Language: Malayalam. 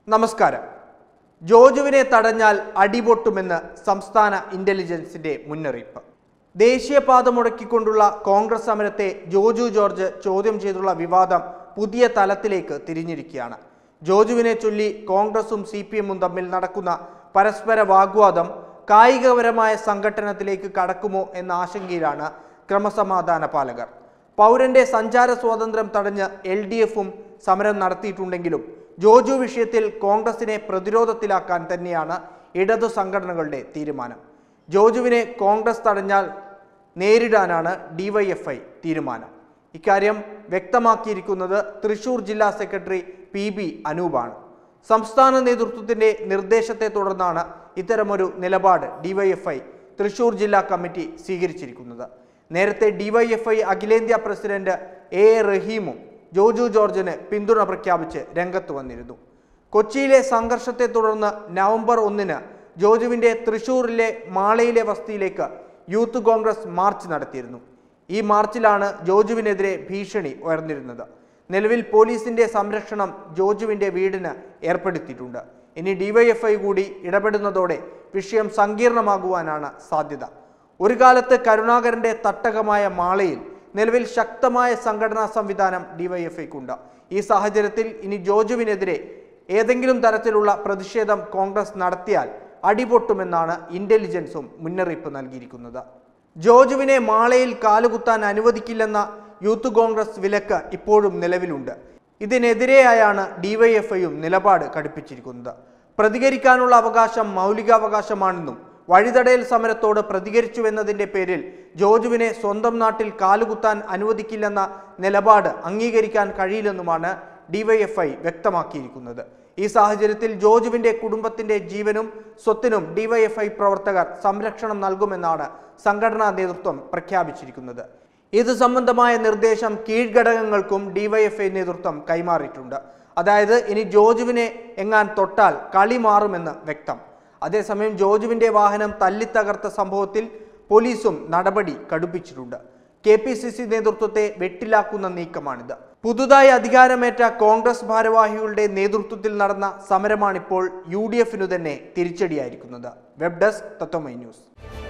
നമസ്കാരം ജോജുവിനെ തടഞ്ഞാൽ അടിപൊട്ടുമെന്ന് സംസ്ഥാന ഇന്റലിജൻസിന്റെ മുന്നറിയിപ്പ് ദേശീയപാത മുടക്കിക്കൊണ്ടുള്ള കോൺഗ്രസ് സമരത്തെ ജോജു ജോർജ് ചോദ്യം ചെയ്തുള്ള വിവാദം പുതിയ തലത്തിലേക്ക് തിരിഞ്ഞിരിക്കുകയാണ് ജോജുവിനെ ചൊല്ലി കോൺഗ്രസും സി പി എമ്മും തമ്മിൽ നടക്കുന്ന പരസ്പര വാഗ്വാദം കായികപരമായ സംഘട്ടനത്തിലേക്ക് കടക്കുമോ എന്ന ആശങ്കയിലാണ് ക്രമസമാധാന പാലകർ പൗരന്റെ സഞ്ചാര സ്വാതന്ത്ര്യം തടഞ്ഞ് എൽ ഡി എഫും സമരം നടത്തിയിട്ടുണ്ടെങ്കിലും ജോജു വിഷയത്തിൽ കോൺഗ്രസിനെ പ്രതിരോധത്തിലാക്കാൻ തന്നെയാണ് ഇടതു സംഘടനകളുടെ തീരുമാനം ജോജുവിനെ കോൺഗ്രസ് തടഞ്ഞാൽ നേരിടാനാണ് ഡിവൈഎഫ്ഐ തീരുമാനം ഇക്കാര്യം വ്യക്തമാക്കിയിരിക്കുന്നത് തൃശൂർ ജില്ലാ സെക്രട്ടറി പി ബി അനൂപാണ് സംസ്ഥാന നേതൃത്വത്തിന്റെ നിർദ്ദേശത്തെ തുടർന്നാണ് ഇത്തരമൊരു നിലപാട് ഡിവൈഎഫ്ഐ തൃശൂർ ജില്ലാ കമ്മിറ്റി സ്വീകരിച്ചിരിക്കുന്നത് നേരത്തെ ഡിവൈഎഫ്ഐ അഖിലേന്ത്യാ പ്രസിഡന്റ് എ എ റഹീമും ജോജു ജോർജിന് പിന്തുണ പ്രഖ്യാപിച്ച് രംഗത്ത് വന്നിരുന്നു കൊച്ചിയിലെ സംഘർഷത്തെ തുടർന്ന് നവംബർ ഒന്നിന് ജോജുവിന്റെ തൃശൂരിലെ മാളയിലെ വസതിയിലേക്ക് യൂത്ത് കോൺഗ്രസ് മാർച്ച് നടത്തിയിരുന്നു ഈ മാർച്ചിലാണ് ജോജുവിനെതിരെ ഭീഷണി ഉയർന്നിരുന്നത് നിലവിൽ പോലീസിന്റെ സംരക്ഷണം ജോജുവിന്റെ വീടിന് ഏർപ്പെടുത്തിയിട്ടുണ്ട് ഇനി ഡിവൈഎഫ്ഐ കൂടി ഇടപെടുന്നതോടെ വിഷയം സങ്കീർണമാകുവാനാണ് സാധ്യത ഒരു കാലത്ത് കരുണാകരന്റെ തട്ടകമായ മാളയിൽ നിലവിൽ ശക്തമായ സംഘടനാ സംവിധാനം ഡിവൈഎഫ്ഐക്കുണ്ട് ഈ സാഹചര്യത്തിൽ ഇനി ജോജുവിനെതിരെ ഏതെങ്കിലും തരത്തിലുള്ള പ്രതിഷേധം കോൺഗ്രസ് നടത്തിയാൽ അടിപൊട്ടുമെന്നാണ് ഇന്റലിജൻസും മുന്നറിയിപ്പ് നൽകിയിരിക്കുന്നത് ജോജുവിനെ മാളയിൽ കാലുകുത്താൻ അനുവദിക്കില്ലെന്ന യൂത്ത് കോൺഗ്രസ് വിലക്ക് ഇപ്പോഴും നിലവിലുണ്ട് ഇതിനെതിരെയായാണ് ഡിവൈഎഫ്ഐയും നിലപാട് കടുപ്പിച്ചിരിക്കുന്നത് പ്രതികരിക്കാനുള്ള അവകാശം മൗലികാവകാശമാണെന്നും വഴിതടയൽ സമരത്തോട് പ്രതികരിച്ചുവെന്നതിന്റെ പേരിൽ ജോജുവിനെ സ്വന്തം നാട്ടിൽ കാലുകുത്താൻ അനുവദിക്കില്ലെന്ന നിലപാട് അംഗീകരിക്കാൻ കഴിയില്ലെന്നുമാണ് ഡിവൈഎഫ്ഐ വ്യക്തമാക്കിയിരിക്കുന്നത് ഈ സാഹചര്യത്തിൽ ജോജുവിന്റെ കുടുംബത്തിന്റെ ജീവനും സ്വത്തിനും ഡിവൈഎഫ്ഐ പ്രവർത്തകർ സംരക്ഷണം നൽകുമെന്നാണ് സംഘടനാ നേതൃത്വം പ്രഖ്യാപിച്ചിരിക്കുന്നത് ഇത് സംബന്ധമായ നിർദ്ദേശം കീഴ്ഘടകങ്ങൾക്കും ഡിവൈഎഫ്ഐ നേതൃത്വം കൈമാറിയിട്ടുണ്ട് അതായത് ഇനി ജോജുവിനെ എങ്ങാൻ തൊട്ടാൽ കളി മാറുമെന്ന് വ്യക്തം അതേസമയം ജോജുവിന്റെ വാഹനം തല്ലിത്തകർത്ത സംഭവത്തിൽ പോലീസും നടപടി കടുപ്പിച്ചിട്ടുണ്ട് കെ പി സി സി നേതൃത്വത്തെ വെട്ടിലാക്കുന്ന നീക്കമാണിത് പുതുതായി അധികാരമേറ്റ കോൺഗ്രസ് ഭാരവാഹികളുടെ നേതൃത്വത്തിൽ നടന്ന സമരമാണിപ്പോൾ യു ഡി എഫിനു തന്നെ തിരിച്ചടിയായിരിക്കുന്നത് വെബ് ഡെസ്ക് തത്വമൈ ന്യൂസ്